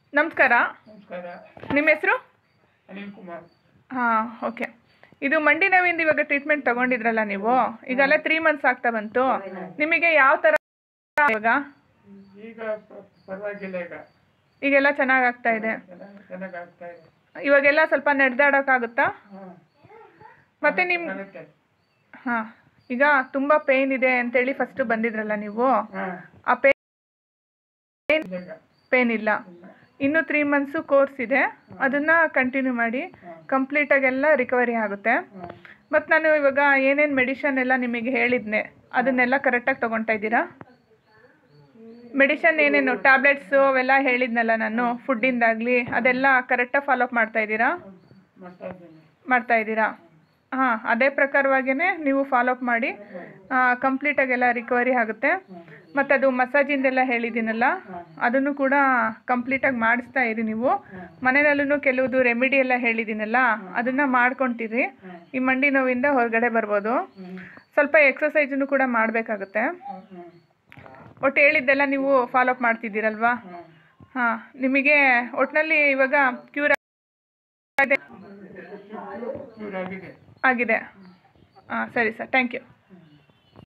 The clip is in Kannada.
ನಮಸ್ಕಾರ ನಮಸ್ಕಾರ ನಿಮ್ಮ ಹೆಸರು ಅನಿಲ್ ಕುಮಾರ್ ಹಾಂ ಓಕೆ ಇದು ಮಂಡಿ ನೋವಿಂದ ಇವಾಗ ಟ್ರೀಟ್ಮೆಂಟ್ ತಗೊಂಡಿದ್ರಲ್ಲ ನೀವು ಈಗಲ್ಲ ತ್ರೀ ಮಂತ್ಸ್ ಆಗ್ತಾ ಬಂತು ನಿಮಗೆ ಯಾವ ಥರ ಇವಾಗ ಈಗ ಪ- ಪರವಾಗಿಲ್ಲ ಈಗ ಈಗೆಲ್ಲ ಚೆನ್ನಾಗಿ ಆಗ್ತಾ ಇದೆ ಚೆನ್ನಾಗಿ ಚೆನ್ನಾಗಿ ಆಗ್ತಾ ಇದೆ ಇವಾಗೆಲ್ಲ ಸ್ವಲ್ಪ ನಡೆದಾಡೋಕ್ಕಾಗುತ್ತಾ ಹಾಂ ಮತ್ತೆ ನಿಮ್ಮ ಆಗುತ್ತೆ ಹಾಂ ಈಗ ತುಂಬ ಪೇಯ್ನ್ ಇದೆ ಅಂತೇಳಿ ಫಸ್ಟು ಬಂದಿದ್ರಲ್ಲ ನೀವು ಹಾಂ ಆ ಪೇನ್ ಈಗ ಪೇನ್ ಇಲ್ಲ ಇನ್ನು ತ್ರೀ ಮಂತ್ಸು ಕೋರ್ಸ್ ಇದೆ ಅದನ್ನು ಕಂಟಿನ್ಯೂ ಮಾಡಿ ಕಂಪ್ಲೀಟಾಗೆಲ್ಲ ರಿಕವರಿ ಆಗುತ್ತೆ ಹಾಂ ಮತ್ತು ನಾನು ಇವಾಗ ಏನೇನು ಮೆಡಿಷನ್ ಎಲ್ಲ ನಿಮಗೆ ಹೇಳಿದ್ನೆ ಅದನ್ನೆಲ್ಲ ಕರೆಕ್ಟಾಗಿ ತೊಗೊಳ್ತಾ ಇದ್ದೀರಾ ಮೆಡಿಷನ್ ಏನೇನು ಟ್ಯಾಬ್ಲೆಟ್ಸು ಅವೆಲ್ಲ ಹೇಳಿದ್ನಲ್ಲ ನಾನು ಫುಡ್ಡಿಂದಾಗಲಿ ಅದೆಲ್ಲ ಕರೆಕ್ಟಾಗಿ ಫಾಲೋ ಅಪ್ ಮಾಡ್ತಾ ಇದ್ದೀರಾ ಮಾಡ್ತಾ ಇದ್ದೀನಿ ಮಾಡ್ತಾ ಇದ್ದೀರಾ ಹಾಂ ಅದೇ ಪ್ರಕಾರವಾಗಿಯೇ ನೀವು ಫಾಲೋ ಅಪ್ ಮಾಡಿ ಕಂಪ್ಲೀಟಾಗೆಲ್ಲ ರಿಕವರಿ ಆಗುತ್ತೆ ಮತ್ತು ಅದು ಮಸಾಜಿಂದೆಲ್ಲ ಹೇಳಿದ್ದೀನಲ್ಲ ಅದನ್ನು ಕೂಡ ಕಂಪ್ಲೀಟಾಗಿ ಮಾಡಿಸ್ತಾ ಇರಿ ನೀವು ಮನೆಯಲ್ಲೂ ಕೆಲವುದು ರೆಮಿಡಿ ಎಲ್ಲ ಹೇಳಿದ್ದೀನಲ್ಲ ಅದನ್ನು ಮಾಡ್ಕೊತೀರಿ ಈ ಮಂಡಿ ನೋವಿಂದ ಹೊರಗಡೆ ಬರ್ಬೋದು ಸ್ವಲ್ಪ ಎಕ್ಸಸೈಜನ್ನು ಕೂಡ ಮಾಡಬೇಕಾಗುತ್ತೆ ಹಾಂ ಹಾಂ ಒಟ್ಟು ಹೇಳಿದ್ದೆಲ್ಲ ನೀವು ಫಾಲೋ ಅಪ್ ಮಾಡ್ತಿದ್ದೀರಲ್ವಾ ಹಾಂ ಹಾಂ ನಿಮಗೆ ಒಟ್ಟಿನಲ್ಲಿ ಇವಾಗ ಕ್ಯೂರ್ ಕ್ಯೂರ್ ಆಗಿದೆ ಆಗಿದೆ ಹಾಂ ಸರಿ ಸರ್ ಥ್ಯಾಂಕ್ ಯು